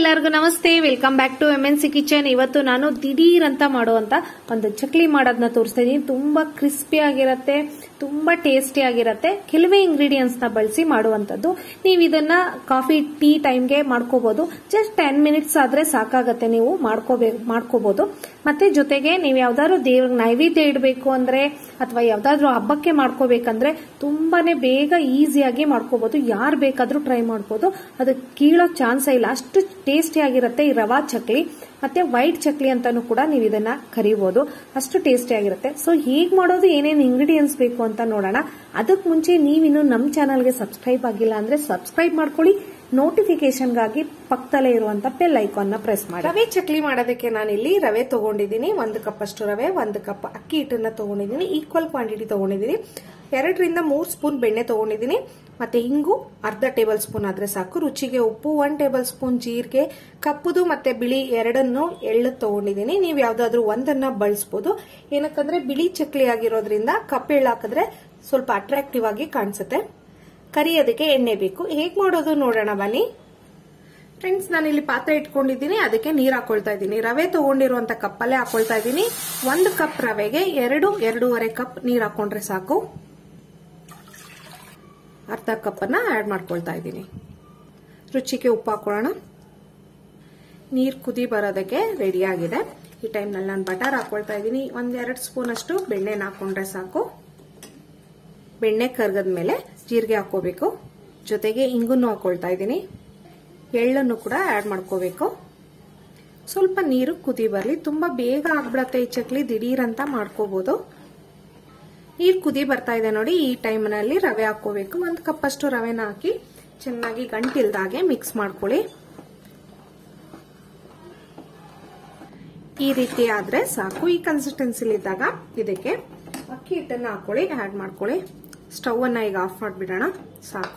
ಎಲ್ಲರಿಗೂ ನಮಸ್ತೆ welcome back to M N C kitchen ಇವತ್ತು ನಾನು ದಿಢೀರ್ ಅಂತ ಮಾಡುವಂತ ಒಂದು ಚಕ್ಲಿ ಮಾಡೋದನ್ನ ತೋರಿಸ್ತಾ ಇದೀನಿ ತುಂಬಾ ಕ್ರಿಸ್ಪಿ ಆಗಿರತ್ತೆ ತುಂಬಾ ಟೇಸ್ಟಿ ಆಗಿರತ್ತೆ ಕೆಲವೇ ಇಂಗ್ರೀಡಿಯೆಂಟ್ಸ್ ನ ಬಳಸಿ ಮಾಡುವಂತದ್ದು ನೀವು ಇದನ್ನ ಕಾಫಿ ಟೀ ಟೈಮ್ಗೆ ಮಾಡ್ಕೋಬಹುದು ಜಸ್ಟ್ ಟೆನ್ ಮಿನಿಟ್ಸ್ ಆದ್ರೆ ಸಾಕಾಗತ್ತೆ ನೀವು ಮಾಡ್ಕೋಬೇಕು ಮಾಡ್ಕೋಬಹುದು ಮತ್ತೆ ಜೊತೆಗೆ ನೀವು ಯಾವ್ದಾದ್ರು ದೇವ್ರಿಗೆ ನೈವೇದ್ಯ ಇಡಬೇಕು ಅಂದ್ರೆ ಅಥವಾ ಯಾವ್ದಾದ್ರು ಹಬ್ಬಕ್ಕೆ ಮಾಡ್ಕೋಬೇಕಂದ್ರೆ ತುಂಬಾನೇ ಬೇಗ ಈಸಿಯಾಗಿ ಮಾಡ್ಕೋಬಹುದು ಯಾರು ಬೇಕಾದ್ರೂ ಟ್ರೈ ಮಾಡ್ಬೋದು ಅದು ಕೀಳೋ ಚಾನ್ಸ್ ಇಲ್ಲ ಅಷ್ಟು ಟೇಸ್ಟಿ ಆಗಿರುತ್ತೆ ಈ ರವಾ ಚಕ್ಲಿ ಮತ್ತೆ ವೈಟ್ ಚಕ್ಲಿ ಅಂತಾನು ಕೂಡ ನೀವು ಇದನ್ನ ಕರಿಬಹುದು ಅಷ್ಟು ಟೇಸ್ಟಿ ಆಗಿರುತ್ತೆ ಸೊ ಹೇಗ್ ಮಾಡೋದು ಏನೇನು ಇಂಗ್ರೀಡಿಯೆಂಟ್ಸ್ ಬೇಕು ಅಂತ ನೋಡೋಣ ಅದಕ್ಕೆ ಮುಂಚೆ ನೀವಿನ್ನು ನಮ್ಮ ಚಾನಲ್ಗೆ ಸಬ್ಸ್ಕ್ರೈಬ್ ಆಗಿಲ್ಲ ಅಂದ್ರೆ ಸಬ್ಸ್ಕ್ರೈಬ್ ಮಾಡ್ಕೊಳ್ಳಿ ನೋಟಿಫಿಕೇಶನ್ಗಾಗಿ ಪಕ್ಕದಲ್ಲೇ ಇರುವಂತ ಬೆಲ್ ಐಕಾನ್ ನ ಪ್ರೆಸ್ ಮಾಡಿ ರವೆ ಚಕ್ಲಿ ಮಾಡೋದಕ್ಕೆ ನಾನಿಲ್ಲಿ ರವೆ ತಗೊಂಡಿದ್ದೀನಿ ಒಂದು ಕಪ್ ಅಷ್ಟು ರವೆ ಒಂದು ಕಪ್ ಅಕ್ಕಿ ಹಿಟ್ಟನ್ನ ತಗೊಂಡಿದ್ದೀನಿ ಈಕ್ವಲ್ ಕ್ವಾಂಟಿಟಿ ತಗೊಂಡಿದ್ದೀನಿ ಎರಡರಿಂದ ಮೂರು ಸ್ಪೂನ್ ಬೆಣ್ಣೆ ತಗೊಂಡಿದ್ದೀನಿ ಮತ್ತೆ ಹಿಂಗು ಅರ್ಧ ಟೇಬಲ್ ಸ್ಪೂನ್ ಆದ್ರೆ ಸಾಕು ರುಚಿಗೆ ಉಪ್ಪು ಒನ್ ಟೇಬಲ್ ಸ್ಪೂನ್ ಜೀರಿಗೆ ಕಪ್ಪುದು ಮತ್ತೆ ಬಿಳಿ ಎರಡನ್ನು ಎಳ್ಳು ತಗೊಂಡಿದ್ದೀನಿ ನೀವು ಯಾವ್ದಾದ್ರು ಒಂದನ್ನ ಬಳಸಬಹುದು ಏನಕ್ಕಂದ್ರೆ ಬಿಳಿ ಚಕ್ಲಿ ಆಗಿರೋದ್ರಿಂದ ಕಪ್ಪು ಎಳ್ಳು ಹಾಕಿದ್ರೆ ಸ್ವಲ್ಪ ಅಟ್ರಾಕ್ಟಿವ್ ಆಗಿ ಕಾಣಿಸುತ್ತೆ ಕರಿಯೋದಕ್ಕೆ ಎಣ್ಣೆ ಬೇಕು ಹೇಗ್ ಮಾಡೋದು ನೋಡೋಣ ಬನ್ನಿ ಫ್ರೆಂಡ್ಸ್ ನಾನು ಇಲ್ಲಿ ಪಾತ್ರೆ ಇಟ್ಕೊಂಡಿದ್ದೀನಿ ಅದಕ್ಕೆ ನೀರು ಹಾಕೊಳ್ತಾ ಇದ್ದೀನಿ ರವೆ ತಗೊಂಡಿರುವಂತ ಕಪ್ಪಲ್ಲೇ ಹಾಕೊಳ್ತಾ ಇದ್ದೀನಿ ಒಂದು ಕಪ್ ರವೆಗೆ ಎರಡು ಎರಡೂವರೆ ಕಪ್ ನೀರು ಹಾಕೊಂಡ್ರೆ ಸಾಕು ಅರ್ಧ ಕಪ್ಪನ್ನ ಆಡ್ ಮಾಡ್ಕೊಳ್ತಾ ಇದ್ದೀನಿ ರುಚಿಗೆ ಉಪ್ಪು ಹಾಕೊಳ್ಳೋಣ ನೀರು ಕುದಿ ಬರೋದಕ್ಕೆ ರೆಡಿ ಆಗಿದೆ ಈ ಟೈಮ್ನಲ್ಲಿ ನಾನು ಬಟರ್ ಹಾಕೊಳ್ತಾ ಇದ್ದೀನಿ ಒಂದ್ ಎರಡು ಸ್ಪೂನ್ ಅಷ್ಟು ಬೆಣ್ಣೆನ ಹಾಕೊಂಡ್ರೆ ಸಾಕು ಬೆಣ್ಣೆ ಕರ್ಗದ ಮೇಲೆ ಜೀರಿಗೆ ಹಾಕೋಬೇಕು ಜೊತೆಗೆ ಇಂಗುನ್ನು ಹಾಕೊಳ್ತಾ ಇದ್ದೀನಿ ಎಳ್ಳನ್ನು ಕೂಡ ಆಡ್ ಮಾಡ್ಕೋಬೇಕು ಸ್ವಲ್ಪ ನೀರು ಕುದಿ ಬರಲಿ ತುಂಬಾ ಬೇಗ ಆಗ್ಬಿಡತ್ತೆ ಈ ಚಕ್ಲಿ ದಿಢೀರ್ ಅಂತ ಮಾಡ್ಕೋಬಹುದು ನೀರು ಕುದಿ ಬರ್ತಾ ಇದೆ ನೋಡಿ ಈ ಟೈಮ್ನಲ್ಲಿ ರವೆ ಹಾಕೋಬೇಕು ಒಂದು ಕಪ್ ಅಷ್ಟು ರವೆನ ಹಾಕಿ ಚೆನ್ನಾಗಿ ಗಂಟಿಲ್ದಾಗೆ ಮಿಕ್ಸ್ ಮಾಡ್ಕೊಳ್ಳಿ ಈ ರೀತಿ ಆದ್ರೆ ಸಾಕು ಈ ಕನ್ಸಿಸ್ಟೆನ್ಸಿಲಿ ಇದ್ದಾಗ ಇದಕ್ಕೆ ಅಕ್ಕಿ ಹಿಟ್ಟನ್ನ ಹಾಕೊಳ್ಳಿ ಆಡ್ ಮಾಡ್ಕೊಳ್ಳಿ ಸ್ಟವ್ ಅನ್ನ ಈಗ ಆಫ್ ಮಾಡಿಬಿಡೋಣ ಸಾಕು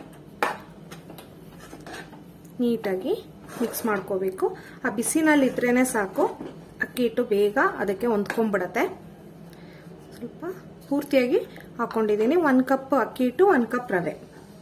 ನೀಟಾಗಿ ಮಿಕ್ಸ್ ಮಾಡ್ಕೋಬೇಕು ಆ ಬಿಸಿನಲ್ಲಿ ಇದ್ರೇನೆ ಸಾಕು ಅಕ್ಕಿ ಹಿಟ್ಟು ಬೇಗ ಅದಕ್ಕೆ ಹೊಂದ್ಕೊಂಡ್ಬಿಡತ್ತೆ ಸ್ವಲ್ಪ ಪೂರ್ತಿಯಾಗಿ ಹಾಕೊಂಡಿದ್ದೀನಿ ಒಂದ್ ಕಪ್ ಅಕ್ಕಿ ಹಿಟ್ಟು ಒಂದ್ ಕಪ್ ರವೆ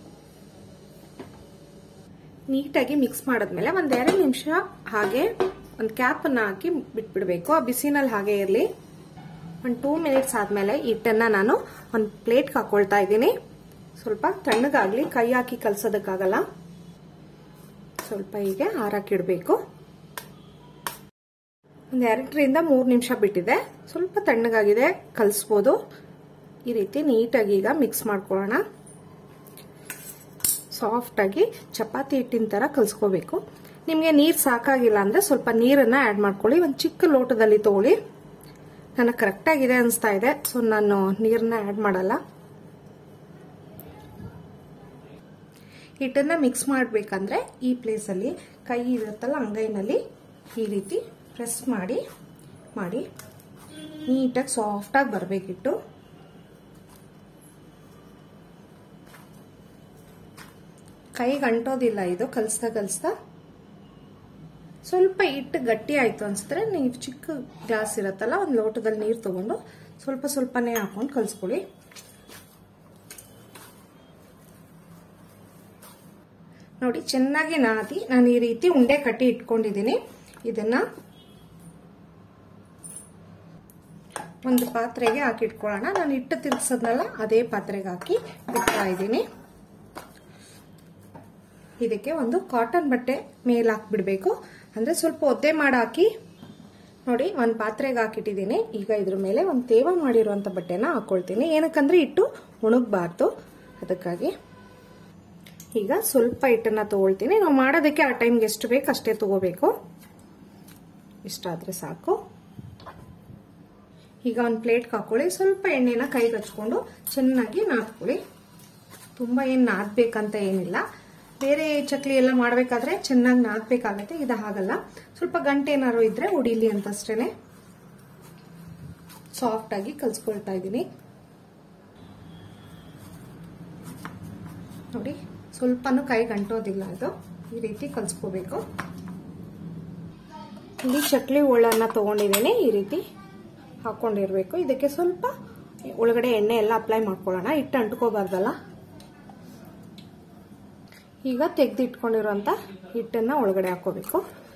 ನೀಟಾಗಿ ಮಿಕ್ಸ್ ಮಾಡಿದ್ಮೇಲೆ ಒಂದ್ ಎರಡು ನಿಮಿಷ ಹಾಗೆ ಒಂದು ಕ್ಯಾಪ್ ಅನ್ನ ಹಾಕಿ ಬಿಟ್ಬಿಡ್ಬೇಕು ಆ ಬಿಸಿನಲ್ಲಿ ಹಾಗೆ ಇರಲಿ ಒಂದು ಟೂ ಮಿನಿಟ್ಸ್ ಆದ್ಮೇಲೆ ಹಿಟ್ಟನ್ನ ನಾನು ಒಂದು ಪ್ಲೇಟ್ಗೆ ಹಾಕೊಳ್ತಾ ಇದ್ದೀನಿ ಸ್ವಲ್ಪ ತಣ್ಣಗಾಗ್ಲಿ ಕೈ ಹಾಕಿ ಕಲ್ಸೋದಕ್ಕಾಗಲ್ಲ ಸ್ವಲ್ಪ ಹೀಗೆ ಹಾರಾಕಿಡ್ಬೇಕು ಒಂದು ಎರಡರಿಂದ ಮೂರು ನಿಮಿಷ ಬಿಟ್ಟಿದೆ ಸ್ವಲ್ಪ ತಣ್ಣಗಾಗಿದೆ ಕಲಿಸ್ಬೋದು ಈ ರೀತಿ ನೀಟಾಗಿ ಈಗ ಮಿಕ್ಸ್ ಮಾಡ್ಕೊಳ್ಳೋಣ ಸಾಫ್ಟಾಗಿ ಚಪಾತಿ ಹಿಟ್ಟಿನ ಥರ ಕಲಿಸ್ಕೋಬೇಕು ನಿಮಗೆ ನೀರು ಸಾಕಾಗಿಲ್ಲ ಅಂದರೆ ಸ್ವಲ್ಪ ನೀರನ್ನು ಆ್ಯಡ್ ಮಾಡ್ಕೊಳ್ಳಿ ಒಂದು ಚಿಕ್ಕ ಲೋಟದಲ್ಲಿ ತಗೊಳ್ಳಿ ನನಗೆ ಕರೆಕ್ಟಾಗಿದೆ ಅನಿಸ್ತಾ ಇದೆ ಸೊ ನಾನು ನೀರನ್ನ ಆ್ಯಡ್ ಮಾಡಲ್ಲ ಹಿಟ್ಟನ್ನು ಮಿಕ್ಸ್ ಮಾಡಬೇಕಂದ್ರೆ ಈ ಪ್ಲೇಸಲ್ಲಿ ಕೈ ಇರುತ್ತಲ್ಲ ಅಂಗೈನಲ್ಲಿ ಈ ರೀತಿ ಪ್ರೆಸ್ ಮಾಡಿ ಮಾಡಿ ನೀಟಾಗಿ ಸಾಫ್ಟಾಗಿ ಬರಬೇಕಿಟ್ಟು ಕೈಗೆ ಅಂಟೋದಿಲ್ಲ ಇದು ಕಲಿಸ್ತಾ ಕಲಿಸ್ತಾ ಸ್ವಲ್ಪ ಹಿಟ್ಟು ಗಟ್ಟಿ ಆಯ್ತು ಅನ್ಸಿದ್ರೆ ನೀವು ಚಿಕ್ಕ ಗ್ಲಾಸ್ ಇರತ್ತಲ್ಲ ಒಂದು ಲೋಟದಲ್ಲಿ ನೀರು ತಗೊಂಡು ಸ್ವಲ್ಪ ಸ್ವಲ್ಪನೇ ಹಾಕೊಂಡು ಕಲಿಸ್ಕೊಳ್ಳಿ ನೋಡಿ ಚೆನ್ನಾಗಿ ನಾದಿ ನಾನು ಈ ರೀತಿ ಉಂಡೆ ಕಟ್ಟಿ ಇಟ್ಕೊಂಡಿದ್ದೀನಿ ಇದನ್ನ ಒಂದು ಪಾತ್ರೆಗೆ ಹಾಕಿ ಇಟ್ಕೊಳ್ಳೋಣ ನಾನು ಹಿಟ್ಟು ತಿರ್ಗ್ಸದ್ನಲ್ಲ ಅದೇ ಪಾತ್ರೆಗೆ ಹಾಕಿ ಇಡ್ತಾ ಇದ್ದೀನಿ ಇದಕ್ಕೆ ಒಂದು ಕಾಟನ್ ಬಟ್ಟೆ ಮೇಲೆ ಹಾಕ್ಬಿಡ್ಬೇಕು ಅಂದ್ರೆ ಸ್ವಲ್ಪ ಒದ್ದೆ ಮಾಡಿ ಹಾಕಿ ನೋಡಿ ಒಂದು ಪಾತ್ರೆಗೆ ಹಾಕಿಟ್ಟಿದ್ದೀನಿ ಈಗ ಇದ್ರ ಮೇಲೆ ಒಂದು ತೇವ ಮಾಡಿರುವಂತ ಬಟ್ಟೆನ ಹಾಕೊಳ್ತೀನಿ ಏನಕ್ಕಂದ್ರೆ ಇಟ್ಟು ಒಣಗಬಾರ್ದು ಅದಕ್ಕಾಗಿ ಈಗ ಸ್ವಲ್ಪ ಹಿಟ್ಟನ್ನ ತಗೊಳ್ತೀನಿ ನಾವು ಮಾಡೋದಕ್ಕೆ ಆ ಟೈಮ್ಗೆ ಎಷ್ಟು ಬೇಕು ಅಷ್ಟೇ ತಗೋಬೇಕು ಇಷ್ಟಾದ್ರೆ ಸಾಕು ಈಗ ಒಂದು ಪ್ಲೇಟ್ಗೆ ಹಾಕೊಳ್ಳಿ ಸ್ವಲ್ಪ ಎಣ್ಣೆನ ಕೈಗೆ ಹಚ್ಕೊಂಡು ಚೆನ್ನಾಗಿ ನಾದ್ಕೊಳ್ಳಿ ತುಂಬ ಏನು ನಾದ್ಬೇಕಂತ ಏನಿಲ್ಲ ಬೇರೆ ಚಕ್ಲಿ ಎಲ್ಲ ಮಾಡಬೇಕಾದ್ರೆ ಚೆನ್ನಾಗಿ ನಾದ್ಬೇಕಾಗತ್ತೆ ಇದು ಹಾಗಲ್ಲ ಸ್ವಲ್ಪ ಗಂಟೆ ಏನಾದ್ರು ಇದ್ರೆ ಉಡಿಲಿ ಅಂತ ಅಷ್ಟೇನೆ ಸಾಫ್ಟ್ ಆಗಿ ಕಲ್ಸ್ಕೊಳ್ತಾ ಇದ್ದೀನಿ ನೋಡಿ ಸ್ವಲ್ಪನೂ ಕೈ ಗಂಟೋದಿಲ್ಲ ಅದು ಈ ರೀತಿ ಕಲ್ಸ್ಕೋಬೇಕು ಇಲ್ಲಿ ಚಕ್ಲಿ ಒಳ್ಳನ್ನ ತಗೊಂಡಿದ್ದೀನಿ ಈ ರೀತಿ ಹಾಕೊಂಡಿರ್ಬೇಕು ಇದಕ್ಕೆ ಸ್ವಲ್ಪ ಒಳಗಡೆ ಎಣ್ಣೆ ಎಲ್ಲ ಅಪ್ಲೈ ಮಾಡ್ಕೊಳ್ಳೋಣ ಹಿಟ್ಟು ಅಂಟ್ಕೋಬಾರ್ದಲ್ಲ ಈಗ ತೆಗೆದಿಟ್ಕೊಂಡಿರೋಂಥ ಹಿಟ್ಟನ್ನ ಒಳಗಡೆ ಹಾಕೋಬೇಕು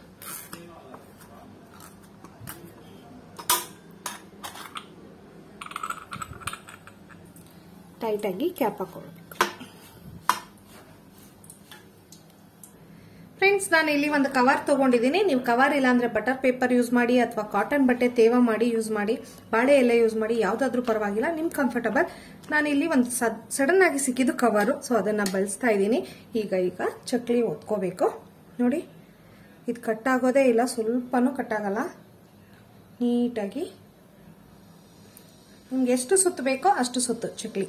ಟೈಟಾಗಿ ಕ್ಯಾಪ್ ಹಾಕೋಬೇಕು ಫ್ರೆಂಡ್ಸ್ ನಾನು ಇಲ್ಲಿ ಒಂದು ಕವರ್ ತಗೊಂಡಿದ್ದೀನಿ ನೀವು ಕವರ್ ಇಲ್ಲ ಅಂದ್ರೆ ಬಟರ್ ಪೇಪರ್ ಯೂಸ್ ಮಾಡಿ ಅಥವಾ ಕಾಟನ್ ಬಟ್ಟೆ ತೇವ ಮಾಡಿ ಯೂಸ್ ಮಾಡಿ ಬಾಳೆ ಎಲೆ ಯೂಸ್ ಮಾಡಿ ಯಾವ್ದಾದ್ರೂ ಪರವಾಗಿಲ್ಲ ನಿಮ್ ಕಂಫರ್ಟಬಲ್ ನಾನು ಇಲ್ಲಿ ಒಂದು ಸಡನ್ ಆಗಿ ಸಿಕ್ಕಿದ್ದು ಕವರು ಸೊ ಅದನ್ನ ಬಳಸ್ತಾ ಇದ್ದೀನಿ ಈಗ ಈಗ ಚಕ್ಲಿ ಒತ್ಕೋಬೇಕು ನೋಡಿ ಇದು ಕಟ್ಟಾಗೋದೇ ಇಲ್ಲ ಸ್ವಲ್ಪನೂ ಕಟ್ಟಾಗಲ್ಲ ನೀಟಾಗಿ ನಿಮ್ಗೆ ಎಷ್ಟು ಸುತ್ತು ಬೇಕೋ ಅಷ್ಟು ಸುತ್ತು ಚಕ್ಲಿ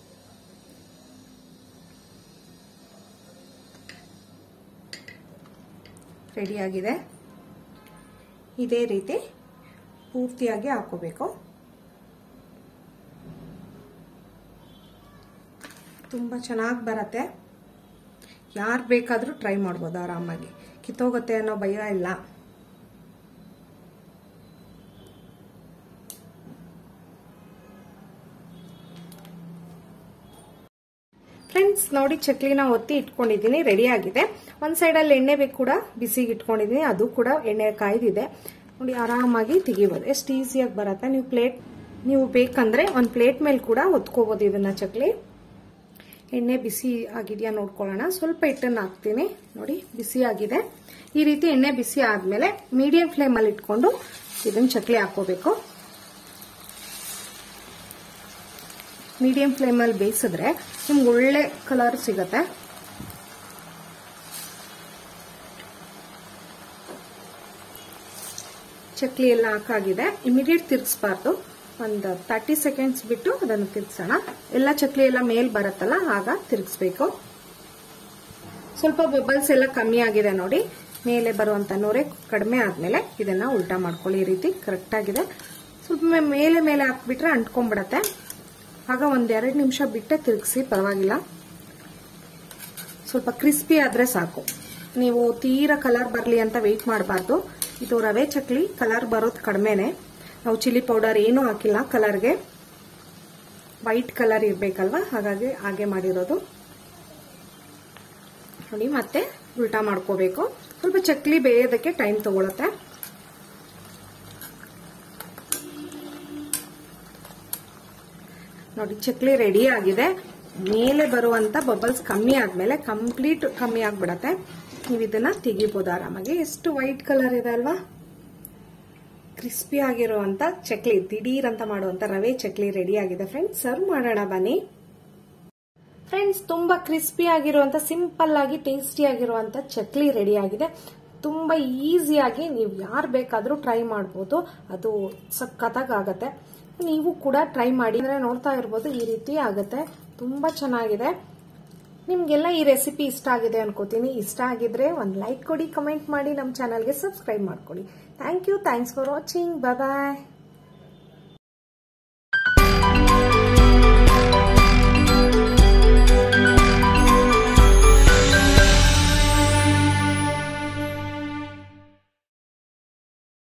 ರೆಡಿಯಾಗಿದೆ ಇದೇ ರೀತಿ ಪೂರ್ತಿಯಾಗಿ ಹಾಕೋಬೇಕು ತುಂಬ ಚೆನ್ನಾಗಿ ಬರತ್ತೆ ಯಾರು ಬೇಕಾದರೂ ಟ್ರೈ ಮಾಡ್ಬೋದು ಆರಾಮಾಗಿ ಕಿತ್ತೋಗುತ್ತೆ ಅನ್ನೋ ಭಯ ಇಲ್ಲ ಫ್ರೆಂಡ್ಸ್ ನೋಡಿ ಚಕ್ಲಿನ ಒತ್ತಿ ಇಟ್ಕೊಂಡಿದ್ದೀನಿ ರೆಡಿ ಆಗಿದೆ ಒಂದ್ ಸೈಡಲ್ಲಿ ಎಣ್ಣೆ ಬೇಕು ಕೂಡ ಬಿಸಿಗೆ ಇಟ್ಕೊಂಡಿದ್ದೀನಿ ಅದು ಕೂಡ ಎಣ್ಣೆ ಕಾಯ್ದಿದೆ ನೋಡಿ ಆರಾಮಾಗಿ ತೆಗಿಬೋದು ಎಷ್ಟು ಈಸಿಯಾಗಿ ಬರುತ್ತೆ ನೀವು ಪ್ಲೇಟ್ ನೀವು ಬೇಕಂದ್ರೆ ಒಂದು ಪ್ಲೇಟ್ ಮೇಲೆ ಕೂಡ ಒತ್ಕೋಬಹುದು ಇದನ್ನ ಚಕ್ಲಿ ಎಣ್ಣೆ ಬಿಸಿ ಆಗಿದೆಯಾ ನೋಡ್ಕೊಳ್ಳೋಣ ಸ್ವಲ್ಪ ಹಿಟ್ಟನ್ನು ಹಾಕ್ತೀನಿ ನೋಡಿ ಬಿಸಿ ಆಗಿದೆ ಈ ರೀತಿ ಎಣ್ಣೆ ಬಿಸಿ ಆದ್ಮೇಲೆ ಮೀಡಿಯಂ ಫ್ಲೇಮಲ್ಲಿ ಇಟ್ಕೊಂಡು ಇದನ್ನ ಚಕ್ಲಿ ಹಾಕೋಬೇಕು ಮೀಡಿಯಂ ಫ್ಲೇಮಲ್ಲಿ ಬೇಯಿಸಿದ್ರೆ ನಿಮ್ಗೆ ಒಳ್ಳೆ ಕಲರ್ ಸಿಗತ್ತೆ ಚಕ್ಲಿ ಎಲ್ಲ ಹಾಕಾಗಿದೆ ಇಮಿಡಿಯೇಟ್ ತಿರ್ಗಿಸ್ಬಾರ್ದು ಒಂದು ತರ್ಟಿ ಸೆಕೆಂಡ್ಸ್ ಬಿಟ್ಟು ಅದನ್ನು ತಿರ್ಗಿಸೋಣ ಎಲ್ಲ ಚಕ್ಲಿ ಎಲ್ಲ ಮೇಲ್ ಬರುತ್ತಲ್ಲ ಆಗ ತಿರ್ಗಿಸ್ಬೇಕು ಸ್ವಲ್ಪ ಬಬಲ್ಸ್ ಎಲ್ಲ ಕಮ್ಮಿ ಆಗಿದೆ ನೋಡಿ ಮೇಲೆ ಬರುವಂತ ನೂರೆ ಕಡಿಮೆ ಆದ್ಮೇಲೆ ಇದನ್ನ ಉಲ್ಟಾ ಮಾಡ್ಕೊಳ್ಳಿ ಈ ರೀತಿ ಕರೆಕ್ಟ್ ಆಗಿದೆ ಸ್ವಲ್ಪ ಮೇಲೆ ಮೇಲೆ ಹಾಕ್ಬಿಟ್ರೆ ಅಂಟ್ಕೊಂಡ್ಬಿಡತ್ತೆ ಆಗ ಒಂದೆರಡು ನಿಮಿಷ ಬಿಟ್ಟೆ ತಿರುಗಿಸಿ ಪರವಾಗಿಲ್ಲ ಸ್ವಲ್ಪ ಕ್ರಿಸ್ಪಿ ಆದ್ರೆ ಸಾಕು ನೀವು ತೀರಾ ಕಲರ್ ಬರಲಿ ಅಂತ ವೆಯ್ಟ್ ಮಾಡಬಾರ್ದು ಇದು ರವೆ ಚಕ್ಲಿ ಕಲರ್ ಬರೋದು ಕಡಿಮೆನೆ ನಾವು ಚಿಲ್ಲಿ ಪೌಡರ್ ಏನೂ ಹಾಕಿಲ್ಲ ಕಲರ್ಗೆ ವೈಟ್ ಕಲರ್ ಇರಬೇಕಲ್ವಾ ಹಾಗಾಗಿ ಹಾಗೆ ಮಾಡಿರೋದು ನೋಡಿ ಮತ್ತೆ ಉಲ್ಟಾ ಮಾಡ್ಕೋಬೇಕು ಸ್ವಲ್ಪ ಚಕ್ಲಿ ಬೇಯೋದಕ್ಕೆ ಟೈಮ್ ತಗೊಳುತ್ತೆ ನೋಡಿ ಚಕ್ಲಿ ರೆಡಿ ಆಗಿದೆ ಮೇಲೆ ಬರುವಂತ ಬಬಲ್ಸ್ ಕಮ್ಮಿ ಆದ್ಮೇಲೆ ಕಂಪ್ಲೀಟ್ ಕಮ್ಮಿ ಆಗ್ಬಿಡತ್ತೆ ನೀವು ಇದನ್ನ ತೆಗಿಬಹುದು ಆರಾಮಾಗಿ ಎಷ್ಟು ವೈಟ್ ಕಲರ್ ಇದೆ ಅಲ್ವಾ ಕ್ರಿಸ್ಪಿ ಆಗಿರುವಂತ ಚಕ್ಲಿ ದಿಢೀರ್ ಅಂತ ಮಾಡುವಂತ ರವೆ ಚಕ್ಲಿ ರೆಡಿ ಆಗಿದೆ ಫ್ರೆಂಡ್ಸ್ ಸರ್ವ್ ಮಾಡೋಣ ಬನ್ನಿ ಫ್ರೆಂಡ್ಸ್ ತುಂಬಾ ಕ್ರಿಸ್ಪಿ ಆಗಿರುವಂತ ಸಿಂಪಲ್ ಆಗಿ ಟೇಸ್ಟಿ ಆಗಿರುವಂತ ಚಕ್ಲಿ ರೆಡಿ ಆಗಿದೆ ತುಂಬಾ ಈಸಿಯಾಗಿ ನೀವು ಯಾರು ಬೇಕಾದ್ರೂ ಟ್ರೈ ಮಾಡ್ಬೋದು ಅದು ಸಖತ್ತಾಗಿ ಆಗತ್ತೆ ನೀವು ಕೂಡ ಟ್ರೈ ಮಾಡಿ ಅಂದ್ರೆ ನೋಡ್ತಾ ಇರ್ಬೋದು ಈ ರೀತಿ ಆಗುತ್ತೆ ತುಂಬಾ ಚೆನ್ನಾಗಿದೆ ನಿಮ್ಗೆಲ್ಲ ಈ ರೆಸಿಪಿ ಇಷ್ಟ ಆಗಿದೆ ಅನ್ಕೋತೀನಿ ಇಷ್ಟ ಆಗಿದ್ರೆ ಒಂದು ಲೈಕ್ ಕೊಡಿ ಕಮೆಂಟ್ ಮಾಡಿ ನಮ್ಮ ಚಾನಲ್ಗೆ ಸಬ್ಸ್ಕ್ರೈಬ್ ಮಾಡ್ಕೊಳ್ಳಿ thank you thanks for watching bye